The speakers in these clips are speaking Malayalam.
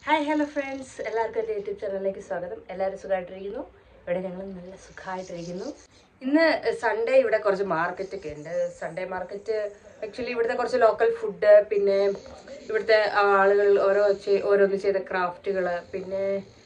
ഹായ് ഹലോ ഫ്രണ്ട്സ് എല്ലാവർക്കും എൻ്റെ യൂട്യൂബ് ചാനലിലേക്ക് സ്വാഗതം എല്ലാവരും സുഖമായിട്ടിരിക്കുന്നു ഇവിടെ ഞങ്ങൾ നല്ല സുഖമായിട്ടിരിക്കുന്നു ഇന്ന് സൺഡേ ഇവിടെ കുറച്ച് മാർക്കറ്റ് ഒക്കെ ഉണ്ട് സൺഡേ മാർക്കറ്റ് ആക്ച്വലി ഇവിടുത്തെ കുറച്ച് ലോക്കൽ ഫുഡ് പിന്നെ ഇവിടുത്തെ ആളുകൾ ഓരോ ചെ- ഓരോന്ന് ചെയ്ത ക്രാഫ്റ്റുകൾ പിന്നെ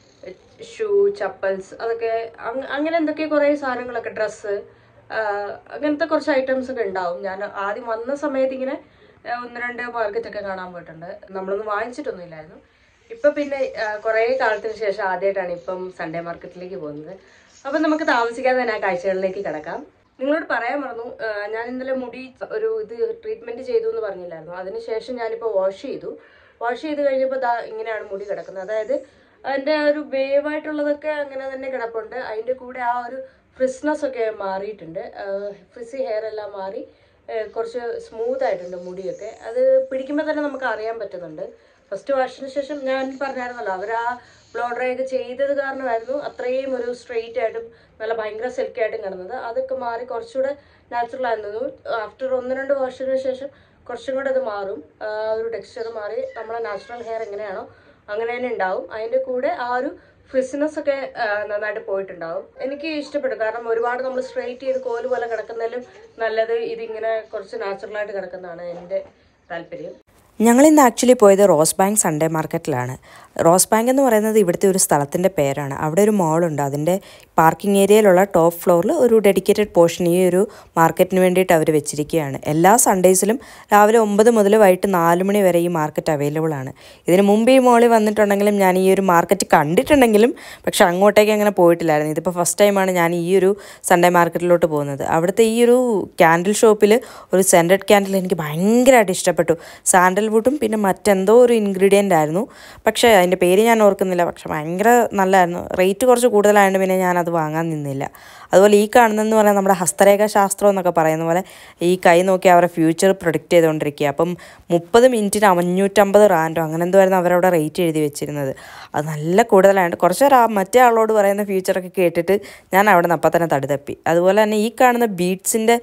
ഷൂ ചപ്പൽസ് അതൊക്കെ അങ്- അങ്ങനെ എന്തൊക്കെ കുറേ സാധനങ്ങളൊക്കെ ഡ്രസ്സ് അങ്ങനത്തെ കുറച്ച് ഐറ്റംസ് ഒക്കെ ഉണ്ടാവും ഞാൻ ആദ്യം വന്ന സമയത്ത് ഇങ്ങനെ ആ, ഒന്ന് രണ്ട് മാർക്കറ്റ് ഒക്കെ കാണാൻ പോയിട്ടുണ്ട് നമ്മളൊന്നും വാങ്ങിച്ചിട്ടൊന്നും ഇല്ലായിരുന്നു ഇപ്പൊ പിന്നെ ആ, കുറേ കാലത്തിന് ശേഷം ആദ്യമായിട്ടാണ് ഇപ്പം സൺഡേ മാർക്കറ്റിലേക്ക് പോകുന്നത് അപ്പം നമുക്ക് താമസിക്കാതെ തന്നെ ആ കാഴ്ചകളിലേക്ക് കിടക്കാം നിങ്ങളോട് പറയാൻ മറന്നു ആ, ഞാൻ ഇന്നലെ മുടി ഒരു ഇത് ട്രീറ്റ്മെന്റ് ചെയ്തു എന്ന് പറഞ്ഞില്ലായിരുന്നു അതിനുശേഷം ഞാനിപ്പോൾ വാഷ് ചെയ്തു വാഷ് ചെയ്ത് കഴിഞ്ഞപ്പോൾ ദാ ഇങ്ങനെയാണ് മുടി കിടക്കുന്നത് അതായത് അതിൻ്റെ ആ ഒരു വേവായിട്ടുള്ളതൊക്കെ അങ്ങനെ തന്നെ കിടപ്പുണ്ട് അതിൻ്റെ കൂടെ ആ ഒരു ഫ്രിസ്നെസ് ഒക്കെ മാറിയിട്ടുണ്ട് ഫ്രിസി ഹെയർ എല്ലാം മാറി ഏഹ് കുറച്ച് സ്മൂത്ത് ആയിട്ടുണ്ട് മുടിയൊക്കെ അത് പിടിക്കുമ്പോൾ തന്നെ നമുക്ക് അറിയാൻ പറ്റുന്നുണ്ട് ഫസ്റ്റ് വാഷിന് ശേഷം ഞാൻ പറഞ്ഞായിരുന്നല്ലോ അവർ ആ ബ്ലോ ഡ്രൈ ഒക്കെ ചെയ്തത് കാരണമായിരുന്നു അത്രയും ഒരു സ്ട്രെയിറ്റ് ആയിട്ടും നല്ല ഭയങ്കര സിൽക്കി ആയിട്ടും കിടന്നത് അതൊക്കെ മാറി കുറച്ചുകൂടെ നാച്ചുറൽ ആയിരുന്നു ആഫ്റ്റർ ഒന്ന് രണ്ട് വാഷിന് ശേഷം കുറച്ചും കൂടെ അത് മാറും ആ ഒരു ടെക്സ്ചർ മാറി നമ്മളെ നാച്ചുറൽ ഹെയർ എങ്ങനെയാണോ അങ്ങനെ തന്നെ ഉണ്ടാവും അതിൻ്റെ കൂടെ ആ ഒരു ഫ്രിസിനെസ് ഒക്കെ ആ, നന്നായിട്ട് പോയിട്ടുണ്ടാവും എനിക്ക് ഇഷ്ടപ്പെട്ടു കാരണം ഒരുപാട് നമ്മൾ സ്ട്രെയിറ്റ് ചെയ്ത് കോല് പോലെ കിടക്കുന്നതിലും നല്ലത് ഇതിങ്ങനെ കുറച്ച് നാച്ചുറലായിട്ട് കിടക്കുന്നതാണ് എൻ്റെ താല്പര്യം ഞങ്ങൾ ഇന്ന് ആക്ച്വലി പോയത് റോസ് ബാങ്ക് സൺഡേ മാർക്കറ്റിലാണ് റോസ് ബാങ്ക് എന്ന് പറയുന്നത് ഇവിടുത്തെ ഒരു സ്ഥലത്തിൻ്റെ പേരാണ് അവിടെ ഒരു മോളുണ്ട് അതിൻ്റെ പാർക്കിംഗ് ഏരിയയിലുള്ള ടോപ്പ് ഫ്ലോറിൽ ഒരു ഡെഡിക്കേറ്റഡ് പോർഷൻ ഈ ഒരു മാർക്കറ്റിന് വേണ്ടിയിട്ട് അവർ വെച്ചിരിക്കുകയാണ് എല്ലാ സൺഡേസിലും രാവിലെ ഒമ്പത് മുതൽ വൈകിട്ട് നാല് മണി വരെ ഈ മാർക്കറ്റ് അവൈലബിൾ ആണ് ഇതിന് മുമ്പ് ഈ മോളിൽ വന്നിട്ടുണ്ടെങ്കിലും ഞാൻ ഈ ഒരു മാർക്കറ്റ് കണ്ടിട്ടുണ്ടെങ്കിലും പക്ഷെ അങ്ങോട്ടേക്ക് അങ്ങനെ പോയിട്ടില്ലായിരുന്നു ഇതിപ്പോൾ ഫസ്റ്റ് ടൈമാണ് ഞാൻ ഈ ഒരു സൺഡേ മാർക്കറ്റിലോട്ട് പോകുന്നത് അവിടുത്തെ ഈ ഒരു ക്യാൻഡിൽ ഷോപ്പിൽ ഒരു സെൻറ്റഡ് ക്യാൻഡിൽ എനിക്ക് ഭയങ്കരമായിട്ട് ഇഷ്ടപ്പെട്ടു സാൻഡൽവുഡും പിന്നെ മറ്റെന്തോ ഒരു ഇൻഗ്രീഡിയൻ്റ് ആയിരുന്നു പക്ഷേ അതിൻ്റെ പേര് ഞാൻ ഓർക്കുന്നില്ല പക്ഷെ ഭയങ്കര നല്ലതായിരുന്നു റേറ്റ് കുറച്ച് കൂടുതലായതുകൊണ്ട് പിന്നെ ഞാനത് വാങ്ങാൻ നിന്നില്ല അതുപോലെ ഈ കാണുന്നതെന്ന് പറഞ്ഞാൽ നമ്മുടെ ഹസ്തരേഖ ശാസ്ത്രം എന്നൊക്കെ പറയുന്ന പോലെ ഈ കൈ നോക്കി അവരുടെ ഫ്യൂച്ചർ പ്രൊഡിക്റ്റ് ചെയ്തുകൊണ്ടിരിക്കുക അപ്പം മുപ്പത് മിനിറ്റിന് അഞ്ഞൂറ്റമ്പത് റാൻഡോ അങ്ങനെ എന്തുവായിരുന്നു അവരവിടെ റേറ്റ് എഴുതി വെച്ചിരുന്നത് അത് നല്ല കൂടുതലായിട്ട് കുറച്ച് നേരം ആ മറ്റേ ആളോട് പറയുന്ന ഫ്യൂച്ചറൊക്കെ കേട്ടിട്ട് ഞാൻ അവിടെ നിന്ന് അപ്പം തന്നെ തടുതപ്പി അതുപോലെ തന്നെ ഈ കാണുന്ന ബീഡ്സിൻ്റെ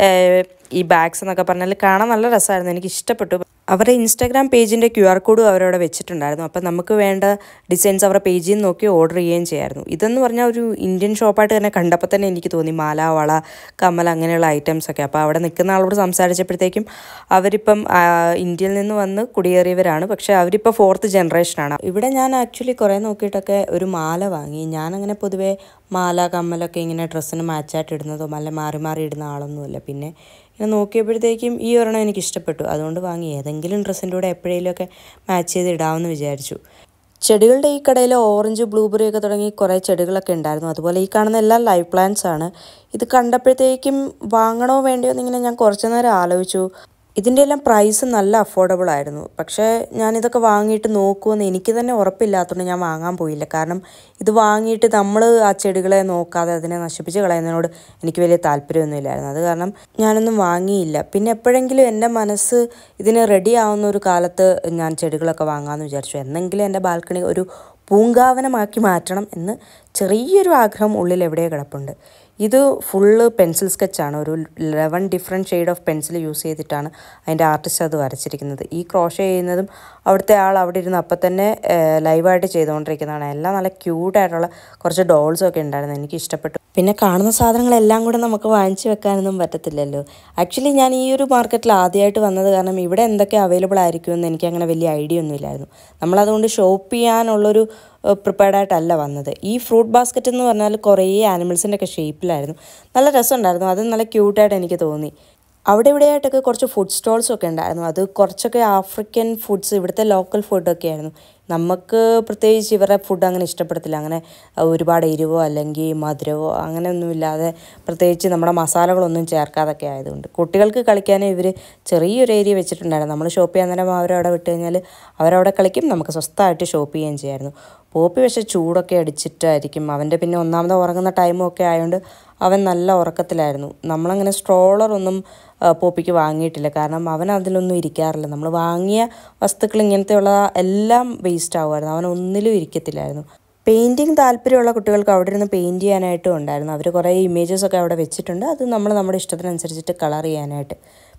ഈ ബാഗ്സ് എന്നൊക്കെ പറഞ്ഞാൽ കാണാൻ നല്ല രസമായിരുന്നു എനിക്ക് ഇഷ്ടപ്പെട്ടു അവരുടെ ഇൻസ്റ്റാഗ്രാം പേജിൻ്റെ ക്യു ആർ കോഡും അവരവിടെ വെച്ചിട്ടുണ്ടായിരുന്നു അപ്പം നമുക്ക് വേണ്ട ഡിസൈൻസ് അവരുടെ പേജിൽ നിന്ന് നോക്കി ഓർഡർ ചെയ്യുകയും ചെയ്യായിരുന്നു ഇതെന്ന് പറഞ്ഞാൽ ഒരു ഇന്ത്യൻ ഷോപ്പായിട്ട് തന്നെ കണ്ടപ്പോൾ തന്നെ എനിക്ക് തോന്നി മാല വള കമ്മൽ അങ്ങനെയുള്ള ഐറ്റംസ് ഒക്കെ അപ്പോൾ അവിടെ നിൽക്കുന്ന ആളോട് സംസാരിച്ചപ്പോഴത്തേക്കും അവരിപ്പം ആ, ഇന്ത്യയിൽ നിന്ന് വന്ന് കുടിയേറിയവരാണ് പക്ഷേ അവരിപ്പോൾ ഫോർത്ത് ജനറേഷനാണ് ഇവിടെ ഞാൻ ആക്ച്വലി കുറേ നോക്കിയിട്ടൊക്കെ ഒരു മാല വാങ്ങി ഞാനങ്ങനെ പൊതുവേ മാല കമ്മലൊക്കെ ഇങ്ങനെ ഡ്രസ്സിന് മാച്ചായിട്ട് ഇടുന്നതോ അല്ല മാറി മാറി ഇടുന്ന ആളൊന്നുമല്ല പിന്നെ ഇങ്ങനെ നോക്കിയപ്പോഴത്തേക്കും ഈ ഒരെണ്ണം എനിക്ക് ഇഷ്ടപ്പെട്ടു അതുകൊണ്ട് വാങ്ങി ഏതെങ്കിലും ഡ്രസ്സിൻ്റെ കൂടെ എപ്പോഴേലുമൊക്കെ മാച്ച് ചെയ്ത് ഇടാമെന്ന് വിചാരിച്ചു ചെടികളുടെ ഈ കടയിൽ ഓറഞ്ച് ബ്ലൂബെറി ഒക്കെ തുടങ്ങി കുറേ ചെടികളൊക്കെ ഉണ്ടായിരുന്നു അതുപോലെ ഈ കാണുന്ന എല്ലാം ലൈവ് പ്ലാന്റ്സ് ആണ് ഇത് കണ്ടപ്പോഴത്തേക്കും വാങ്ങണോ വേണ്ടയോ എന്നിങ്ങനെ ഞാൻ കുറച്ച് നേരം ആലോചിച്ചു ഇതിൻ്റെ എല്ലാം പ്രൈസ് നല്ല അഫോർഡബിൾ ആയിരുന്നു പക്ഷേ ഞാനിതൊക്കെ വാങ്ങിയിട്ട് നോക്കുമെന്ന് എനിക്ക് തന്നെ ഉറപ്പില്ലാത്തതുകൊണ്ട് ഞാൻ വാങ്ങാൻ പോയില്ല കാരണം ഇത് വാങ്ങിയിട്ട് നമ്മൾ ആ ചെടികളെ നോക്കാതെ അതിനെ നശിപ്പിച്ച് കളയുന്നതിനോട് എനിക്ക് വലിയ താല്പര്യമൊന്നുമില്ലായിരുന്നു അത് കാരണം ഞാനൊന്നും വാങ്ങിയില്ല പിന്നെ എപ്പോഴെങ്കിലും എൻ്റെ മനസ്സ് ഇതിന് റെഡി ആവുന്ന ഒരു കാലത്ത് ഞാൻ ചെടികളൊക്കെ വാങ്ങാമെന്ന് വിചാരിച്ചു എന്നെങ്കിലും എൻ്റെ ബാൽക്കണി ഒരു പൂങ്കാവനമാക്കി മാറ്റണം എന്ന് ചെറിയൊരു ആഗ്രഹം ഉള്ളിൽ എവിടെയോ കിടപ്പുണ്ട് ഇത് ഫുള്ള് പെൻസിൽ സ്കെച്ചാണ് ഒരു eleven different shade of pencil use ചെയ്തിട്ടാണ് അതിൻ്റെ ആർട്ടിസ്റ്റ് അത് വരച്ചിരിക്കുന്നത് ഈ ക്രോഷ ചെയ്യുന്നതും അവിടുത്തെ ആൾ അവിടെ ഇരുന്ന് അപ്പം തന്നെ ലൈവായിട്ട് ചെയ്തുകൊണ്ടിരിക്കുന്നതാണ് എല്ലാം നല്ല ക്യൂട്ടായിട്ടുള്ള കുറച്ച് ഡോൾസും ഒക്കെ ഉണ്ടായിരുന്നു എനിക്ക് ഇഷ്ടപ്പെട്ടു പിന്നെ കാണുന്ന സാധനങ്ങളെല്ലാം കൂടെ നമുക്ക് വാങ്ങിച്ചു വെക്കാനൊന്നും പറ്റത്തില്ലല്ലോ ആക്ച്വലി ഞാൻ ഈ ഒരു മാർക്കറ്റിൽ ആദ്യമായിട്ട് വന്നത് കാരണം ഇവിടെ എന്തൊക്കെ അവൈലബിൾ ആയിരിക്കുമെന്ന് എനിക്ക് അങ്ങനെ വലിയ ഐഡിയ ഒന്നും ഇല്ലായിരുന്നു നമ്മളതുകൊണ്ട് ഷോപ്പ് ചെയ്യാനുള്ളൊരു പ്രിപ്പയർഡ് ആയിട്ടല്ല വന്നത് ഈ ഫ്രൂട്ട് ബാസ്ക്കറ്റ് എന്ന് പറഞ്ഞാൽ കുറേ ആനിമൽസിൻ്റെ ഒക്കെ ഷേപ്പിലായിരുന്നു നല്ല രസമുണ്ടായിരുന്നു അത് നല്ല ക്യൂട്ടായിട്ട് എനിക്ക് തോന്നി അവിടെ ഇവിടെയായിട്ടൊക്കെ കുറച്ച് ഫുഡ് സ്റ്റോൾസും ഒക്കെ ഉണ്ടായിരുന്നു അത് കുറച്ചൊക്കെ ആഫ്രിക്കൻ ഫുഡ്സ് ഇവിടുത്തെ ലോക്കൽ ഫുഡൊക്കെ ആയിരുന്നു നമുക്ക് പ്രത്യേകിച്ച് ഇവരുടെ ഫുഡ് അങ്ങനെ ഇഷ്ടപ്പെടത്തില്ല അങ്ങനെ ഒരുപാട് എരിവോ അല്ലെങ്കിൽ മധുരമോ അങ്ങനെയൊന്നുമില്ലാതെ പ്രത്യേകിച്ച് നമ്മുടെ മസാലകളൊന്നും ചേർക്കാതൊക്കെ ആയതുകൊണ്ട് കുട്ടികൾക്ക് കളിക്കാനും ഇവർ ചെറിയൊരു ഏരിയ വെച്ചിട്ടുണ്ടായിരുന്നു നമ്മൾ ഷോപ്പ് ചെയ്യാൻ നേരം അവരവിടെ വിട്ട് കഴിഞ്ഞാൽ അവരവിടെ കളിക്കും നമുക്ക് സ്വസ്ഥമായിട്ട് ഷോപ്പ് ചെയ്യുകയും ചെയ്യായിരുന്നു പോപ്പി പക്ഷേ ചൂടൊക്കെ അടിച്ചിട്ടായിരിക്കും അവൻ്റെ പിന്നെ ഒന്നാമത് ഉറങ്ങുന്ന ടൈമും ഒക്കെ ആയതുകൊണ്ട് അവൻ നല്ല ഉറക്കത്തിലായിരുന്നു നമ്മളങ്ങനെ സ്ട്രോളറൊന്നും പോപ്പിക്ക് വാങ്ങിയിട്ടില്ല കാരണം അവൻ അതിലൊന്നും ഇരിക്കാറില്ല നമ്മൾ വാങ്ങിയ വസ്തുക്കൾ ഇങ്ങനത്തെയുള്ള എല്ലാം വേസ്റ്റ് ആവുമായിരുന്നു അവൻ ഒന്നിലും ഇരിക്കത്തില്ലായിരുന്നു പെയിൻറ്റിങ് താല്പര്യമുള്ള കുട്ടികൾക്ക് അവിടെ ഇരുന്ന് പെയിൻറ്റ് ചെയ്യാനായിട്ടും ഉണ്ടായിരുന്നു അവർ കുറേ ഇമേജസ് ഒക്കെ അവിടെ വെച്ചിട്ടുണ്ട് അത് നമ്മൾ നമ്മുടെ ഇഷ്ടത്തിനനുസരിച്ചിട്ട് കളർ ചെയ്യാനായിട്ട്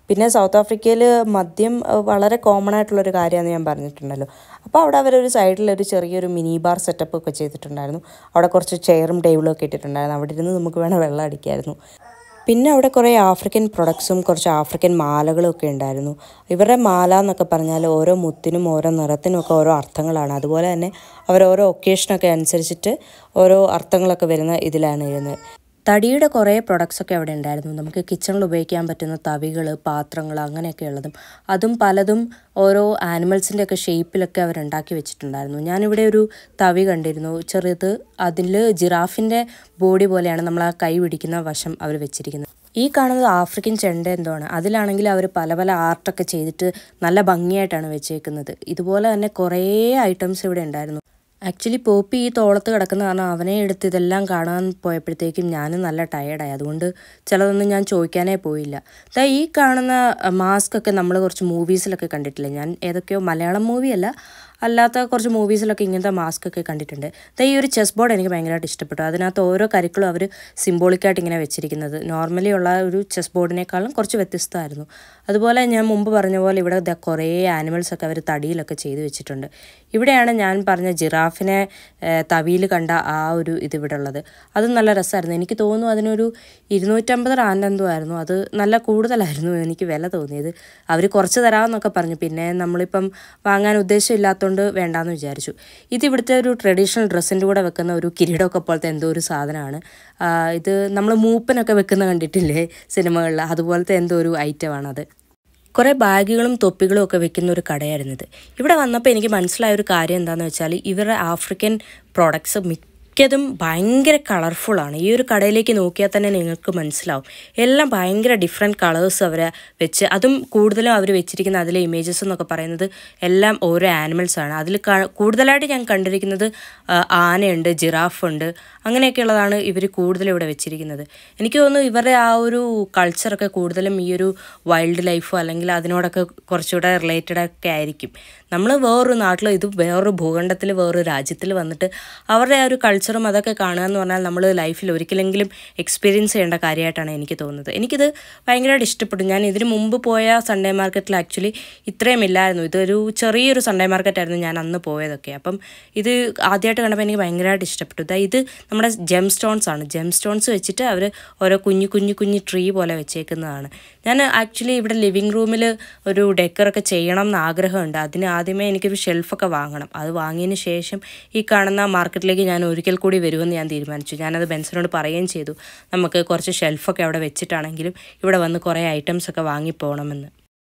പിന്നെ സൗത്ത് ആഫ്രിക്കയിൽ മദ്യം ഏഹ്, വളരെ കോമൺ ആയിട്ടുള്ളൊരു കാര്യമാണെന്ന് ഞാൻ പറഞ്ഞിട്ടുണ്ടല്ലോ അപ്പോൾ അവിടെ അവരൊരു സൈഡിൽ ഒരു ചെറിയൊരു മിനി ബാർ സെറ്റപ്പ് ഒക്കെ ചെയ്തിട്ടുണ്ടായിരുന്നു അവിടെ കുറച്ച് ചെയറും ടേബിളും ഒക്കെ ഇട്ടിട്ടുണ്ടായിരുന്നു അവിടെ ഇരുന്ന് നമുക്ക് വേണേൽ വെള്ളം അടിക്കായിരുന്നു പിന്നെ അവിടെ കുറേ ആഫ്രിക്കൻ പ്രൊഡക്ട്സും കുറച്ച് ആഫ്രിക്കൻ മാലകളും ഒക്കെ ഉണ്ടായിരുന്നു ഇവരുടെ മാല എന്നൊക്കെ പറഞ്ഞാൽ ഓരോ മുത്തിനും ഓരോ നിറത്തിനും ഒക്കെ ഓരോ അർത്ഥങ്ങളാണ് അതുപോലെ തന്നെ അവർ ഓരോ ഒക്കേഷനൊക്കെ അനുസരിച്ചിട്ട് ഓരോ അർത്ഥങ്ങളൊക്കെ വരുന്ന ഇതിലാണ് ഇരുന്നത് തടിയുടെ കുറേ പ്രൊഡക്ട്സ് ഒക്കെ അവിടെ ഉണ്ടായിരുന്നു നമുക്ക് കിച്ചണിൽ ഉപയോഗിക്കാൻ പറ്റുന്ന തവികൾ പാത്രങ്ങൾ അങ്ങനെയൊക്കെ ഉള്ളതും അതും പലതും ഓരോ ആനിമൽസിൻ്റെ ഒക്കെ ഷേപ്പിലൊക്കെ അവർ ഉണ്ടാക്കി വെച്ചിട്ടുണ്ടായിരുന്നു ഞാനിവിടെ ഒരു തവി കണ്ടിരുന്നു ചെറുത് അതിൽ ജിറാഫിൻ്റെ ബോഡി പോലെയാണ് നമ്മൾ ആ കൈ പിടിക്കുന്ന വശം അവർ വെച്ചിരിക്കുന്നത് ഈ കാണുന്നത് ആഫ്രിക്കൻ ചെണ്ട എന്തോ ആണ് അതിലാണെങ്കിൽ അവർ പല പല ആർട്ടൊക്കെ ചെയ്തിട്ട് നല്ല ഭംഗിയായിട്ടാണ് വെച്ചേക്കുന്നത് ഇതുപോലെ തന്നെ കുറേ ഐറ്റംസ് ഇവിടെ ഉണ്ടായിരുന്നു ആക്ച്വലി പോപ്പി ഈ തോളത്ത് കിടക്കുന്ന കാരണം അവനെ എടുത്ത് ഇതെല്ലാം കാണാൻ പോയപ്പോഴത്തേക്കും ഞാനും നല്ല ടയേർഡായി അതുകൊണ്ട് ചിലതൊന്നും ഞാൻ ചോദിക്കാനേ പോയില്ല ദാ ഈ കാണുന്ന മാസ്ക് ഒക്കെ നമ്മൾ കുറച്ച് മൂവീസിലൊക്കെ കണ്ടിട്ടില്ലേ ഞാൻ ഏതൊക്കെയോ മലയാളം മൂവിയല്ല അല്ലാത്ത കുറച്ച് മൂവീസിലൊക്കെ ഇങ്ങനത്തെ മാസ്ക് ഒക്കെ കണ്ടിട്ടുണ്ട് ദാ ഈ ഒരു ചെസ് ബോർഡ് എനിക്ക് ഭയങ്കരമായിട്ട് ഇഷ്ടപ്പെട്ടു അതിനകത്ത് ഓരോ കരുക്കളും അവർ സിംബോളിക്കായിട്ട് ഇങ്ങനെ വെച്ചിരിക്കുന്നത് നോർമലി ഉള്ള ഒരു ചെസ് ബോർഡിനേക്കാളും കുറച്ച് വ്യത്യസ്തമായിരുന്നു അതുപോലെ ഞാൻ മുമ്പ് പറഞ്ഞ പോലെ ഇവിടെ ദാ കുറേ ആനിമൽസ് ഒക്കെ അവർ തടിയിലൊക്കെ ചെയ്തു വെച്ചിട്ടുണ്ട് ഇവിടെയാണ് ഞാൻ പറഞ്ഞ ജിറാഫിനെ തവിയിൽ കണ്ട ആ ഒരു ഇത് ഇവിടെ ഉള്ളത് അത് നല്ല രസമായിരുന്നു എനിക്ക് തോന്നുന്നു അതിനൊരു ഇരുന്നൂറ്റമ്പത് റാൻഡ് എന്തോ ആയിരുന്നു അത് നല്ല കൂടുതലായിരുന്നു എനിക്ക് വില തോന്നിയത് അവർ കുറച്ച് തരാമെന്നൊക്കെ പറഞ്ഞു പിന്നെ നമ്മളിപ്പം വാങ്ങാൻ ഉദ്ദേശമില്ലാത്തതുകൊണ്ട് വേണ്ടാന്ന് വിചാരിച്ചു ഇത് ഇവിടുത്തെ ഒരു ട്രഡീഷണൽ ഡ്രസ്സിൻ്റെ കൂടെ വെക്കുന്ന ഒരു കിരീടമൊക്കെ പോലത്തെ എന്തോ ഒരു സാധനമാണ് ആ, ഇത് നമ്മൾ മൂപ്പനൊക്കെ വെക്കുന്ന കണ്ടിട്ടില്ലേ സിനിമകളിൽ അതുപോലത്തെ എന്തോ ഒരു ഐറ്റമാണത് കുറേ ബാഗുകളും തൊപ്പികളും ഒക്കെ വെക്കുന്ന ഒരു കടയായിരുന്നു ഇത് ഇവിടെ വന്നപ്പോൾ എനിക്ക് മനസ്സിലായ ഒരു കാര്യം എന്താണെന്ന് വെച്ചാൽ ഇവരുടെ ആഫ്രിക്കൻ പ്രോഡക്ട്സ് മിക്കതും ഭയങ്കര കളർഫുള്ളാണ് ഈ ഒരു കടയിലേക്ക് നോക്കിയാൽ തന്നെ നിങ്ങൾക്ക് മനസ്സിലാവും എല്ലാം ഭയങ്കര ഡിഫറെൻറ്റ് കളേഴ്സ് അവരെ വെച്ച് അതും കൂടുതലും അവർ വെച്ചിരിക്കുന്ന അതിലെ ഇമേജസ് എന്നൊക്കെ പറയുന്നത് എല്ലാം ഓരോ ആനിമൽസ് ആണ് അതിൽ ക- കൂടുതലായിട്ട് ഞാൻ കണ്ടിരിക്കുന്നത് ആ, ആനയുണ്ട് ജിറാഫ് ഉണ്ട് അങ്ങനെയൊക്കെയുള്ളതാണ് ഇവർ കൂടുതലും ഇവിടെ വെച്ചിരിക്കുന്നത് എനിക്ക് തോന്നുന്നു ഇവരുടെ ആ ഒരു കൾച്ചറൊക്കെ കൂടുതലും ഈ ഒരു വൈൽഡ് ലൈഫോ അല്ലെങ്കിൽ അതിനോടൊക്കെ കുറച്ചുകൂടെ റിലേറ്റഡ് ഒക്കെ ആയിരിക്കും നമ്മൾ വേറൊരു നാട്ടിൽ ഇത് വേറൊരു ഭൂഖണ്ഡത്തിൽ വേറൊരു രാജ്യത്തിൽ വന്നിട്ട് അവരുടെ ആ ഒരു കൾച്ചറും അതൊക്കെ കാണുക എന്ന് പറഞ്ഞാൽ നമ്മൾ ലൈഫിൽ ഒരിക്കലെങ്കിലും എക്സ്പീരിയൻസ് ചെയ്യേണ്ട കാര്യമായിട്ടാണ് എനിക്ക് തോന്നുന്നത് എനിക്കിത് ഭയങ്കരമായിട്ട് ഇഷ്ടപ്പെട്ടു ഞാൻ ഇതിന് മുമ്പ് പോയ സൺഡേ മാർക്കറ്റിൽ ആക്ച്വലി ഇത്രയും ഇല്ലായിരുന്നു ഇതൊരു ചെറിയൊരു സൺഡേ മാർക്കറ്റായിരുന്നു ഞാൻ അന്ന് പോയതൊക്കെ അപ്പം ഇത് ആദ്യമായിട്ട് കണ്ടപ്പോൾ എനിക്ക് ഭയങ്കരമായിട്ട് ഇഷ്ടപ്പെട്ടു ദാ ഇത് നമ്മുടെ ജെം സ്റ്റോൺസ് ആണ് ജെം സ്റ്റോൺസ് വെച്ചിട്ട് അവർ ഓരോ കുഞ്ഞു കുഞ്ഞു കുഞ്ഞു ട്രീ പോലെ വെച്ചേക്കുന്നതാണ് ഞാൻ ആക്ച്വലി ഇവിടെ ലിവിങ് റൂമിൽ ഒരു ഡെക്കറൊക്കെ ചെയ്യണം എന്ന് ആഗ്രഹമുണ്ട് അതിന് ആദ്യമേ എനിക്കൊരു ഷെൽഫൊക്കെ വാങ്ങണം അത് വാങ്ങിയതിന് ശേഷം ഈ കാണുന്ന മാർക്കറ്റിലേക്ക് ഞാൻ ഒരിക്കൽ കൂടി വരുമെന്ന് ഞാൻ തീരുമാനിച്ചു ഞാനത് ബെൻസനോട് പറയുകയും ചെയ്തു നമുക്ക് കുറച്ച് ഷെൽഫൊക്കെ അവിടെ വെച്ചിട്ടാണെങ്കിലും ഇവിടെ വന്ന് കുറേ ഐറ്റംസ് ഒക്കെ വാങ്ങിപ്പോകണമെന്ന്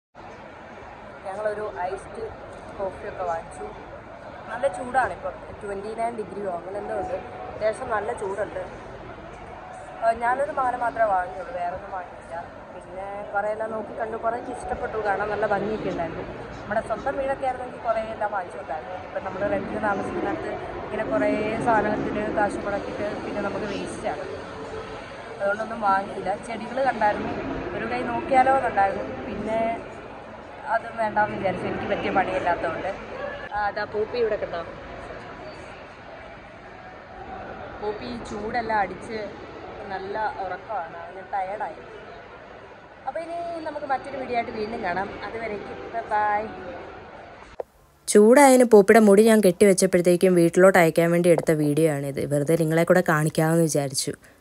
ഞങ്ങളൊരു ഐസ്ഡ് കോഫിയൊക്കെ വാങ്ങിച്ചു നല്ല ചൂടാണ് ഇപ്പം ട്വൻറ്റി നയൻ ഡിഗ്രിയോ അങ്ങനെ എന്തോ ഉണ്ട് അത്യാവശ്യം നല്ല ചൂടുണ്ട് ആ, ഞാനൊരു മാല മാത്രമേ വാങ്ങിയുള്ളൂ വേറെ ഒന്നും വാങ്ങിയില്ല പിന്നെ കുറേ എല്ലാം നോക്കി കണ്ടു കുറേ എനിക്ക് ഇഷ്ടപ്പെട്ടു കാണാൻ നല്ല ഭംഗിയൊക്കെ ഉണ്ടായിരുന്നു നമ്മുടെ സ്വന്തം വീടൊക്കെ ആയിരുന്നെങ്കിൽ കുറേ എല്ലാം വാങ്ങിച്ചിട്ടുണ്ടായിരുന്നു ഇപ്പം നമ്മൾ റെൻറ്റിന് താമസിക്കുന്നിടത്ത് ഇങ്ങനെ കുറേ സാധനത്തിന് കാശ് മുടക്കിയിട്ട് പിന്നെ നമുക്ക് വേസ്റ്റാണ് അതുകൊണ്ടൊന്നും വാങ്ങിയില്ല ചെടികൾ കണ്ടായിരുന്നു ഒരു കൈ നോക്കിയാലോ എന്നുണ്ടായിരുന്നു പിന്നെ അത് വേണ്ടാന്ന് വിചാരിച്ചു എനിക്ക് പറ്റിയ പണിയില്ലാത്തതുകൊണ്ട് ആ, അതാ പൂപ്പി ഇവിടെ കണ്ടോ പൂപ്പി ഈ ചൂടെല്ലാം അടിച്ച് നല്ല ഉറക്കമാണ് അതിന് ടയർഡായി അപ്പോൾ ഇനി നമുക്ക് മറ്റൊരു വീഡിയോ ആയിട്ട് വീണ്ടും കാണാം അതുവരേക്കും ബൈ ചൂടായതിന് പോപ്പിയുടെ മുടി ഞാൻ കെട്ടിവെച്ചപ്പോഴത്തേക്കും വീട്ടിലോട്ട് അയക്കാൻ വേണ്ടി എടുത്ത വീഡിയോ ആണിത് വെറുതെ നിങ്ങളെ കൂടെ കാണിക്കാമെന്ന് വിചാരിച്ചു